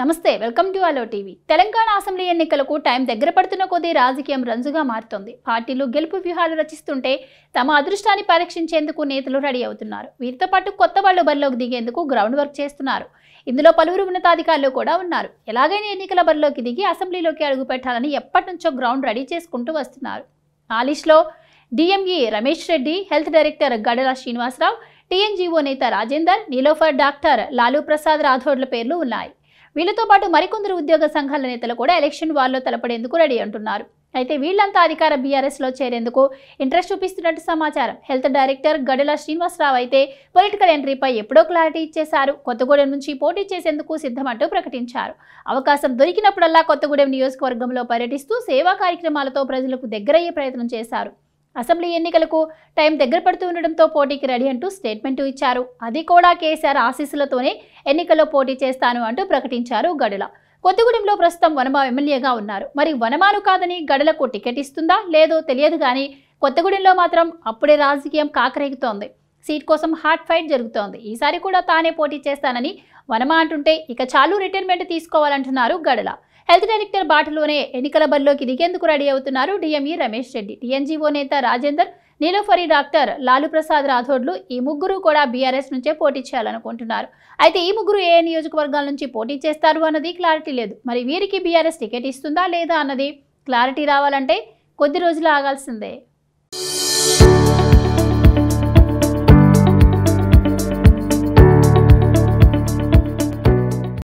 నమస్తే welcome to Aalo TV Telangana assembly ఎన్నికలకు time దగ్గర పడుతున్న కొద్దీ రాజకీయం రంజుగా మారుతోంది పార్టీలు గెలుపు వ్యూహాలు రచిస్తుంటే తమ అదృష్టాన్ని పరీక్షించేందుకు నేతలు రెడీ అవుతున్నారు వీరితో పాటు కొత్త వాళ్ళు బరిలోకి దిగేందుకు గ్రౌండ్ వర్క్ చేస్తున్నారు ఇందులో పలువురు ఉన్నతాధికారులు కూడా ఉన్నారు ఎలాగైనా ఎన్నికల బరిలోకి దిగి అసెంబ్లీలోకి అడుగు పెట్టాలని ఎప్పటి నుంచో గ్రౌండ్ రెడీ చేసుకుంటూ వస్తున్నారు ఆ లిస్టులో DME Ramesh Reddy health director Gadala Srinivasarao TNGO నేత రాజేందర్ నీలోఫర్ డాక్టర్ లాలూ ప్రసాద్ రాథోడ్ల పేర్లు ఉన్నాయి వీళ్ళతో పాటు మరికొందరు ఉద్యోగ సంఘాల నేతలు కూడా ఎలక్షన్ వార్లో తలపడేందుకు రెడీ అంటున్నారు అయితే వీళ్ళంతా అధికార బీఆర్ఎస్లో చేరేందుకు ఇంట్రెస్ట్ చూపిస్తున్నట్టు సమాచారం హెల్త్ డైరెక్టర్ గడల శ్రీనివాసరావు అయితే పొలిటికల్ ఎంట్రీపై ఎప్పుడో క్లారిటీ ఇచ్చేశారు కొత్తగూడెం నుంచి పోటీ చేసేందుకు సిద్ధమంటూ ప్రకటించారు అవకాశం దొరికినప్పుడల్లా కొత్తగూడెం నియోజకవర్గంలో పర్యటిస్తూ సేవా కార్యక్రమాలతో ప్రజలకు దగ్గరయ్యే ప్రయత్నం చేశారు అసెంబ్లీ ఎన్నికలకు టైం దగ్గర పడుతూ ఉండడంతో పోటీకి రెడీ అంటూ స్టేట్మెంట్ ఇచ్చారు అది కూడా కేసీఆర్ ఆశీస్సులతోనే ఎన్నికల్లో పోటీ చేస్తాను అంటూ ప్రకటించారు గడుల కొత్తగూడెంలో ప్రస్తుతం వనమా ఎమ్మెల్యేగా ఉన్నారు మరి వనమాను కాదని గడలకు టికెట్ ఇస్తుందా లేదో తెలియదు కానీ కొత్తగూడెంలో మాత్రం అప్పుడే రాజకీయం కాకరేగుతోంది సీట్ కోసం హాట్ ఫైట్ జరుగుతోంది ఈసారి కూడా తానే పోటీ చేస్తానని వనమా అంటుంటే ఇక చాలు రిటైర్మెంట్ తీసుకోవాలంటున్నారు గడల హెల్త్ డైరెక్టర్ బాటలోనే ఎన్నికల బరిలోకి దిగేందుకు రెడీ అవుతున్నారు డిఎంఈ రమేష్ రెడ్డి టీఎన్జీఓ నేత రాజేందర్ నీలోఫరి డాక్టర్ లాలు ప్రసాద్ రాథోడ్లు ఈ ముగ్గురు కూడా బీఆర్ఎస్ నుంచే పోటీ చేయాలనుకుంటున్నారు అయితే ఈ ముగ్గురు ఏ నియోజకవర్గాల నుంచి పోటీ చేస్తారు అన్నది క్లారిటీ లేదు మరి వీరికి బీఆర్ఎస్ టికెట్ ఇస్తుందా లేదా అన్నది క్లారిటీ రావాలంటే కొద్ది రోజులు ఆగాల్సిందే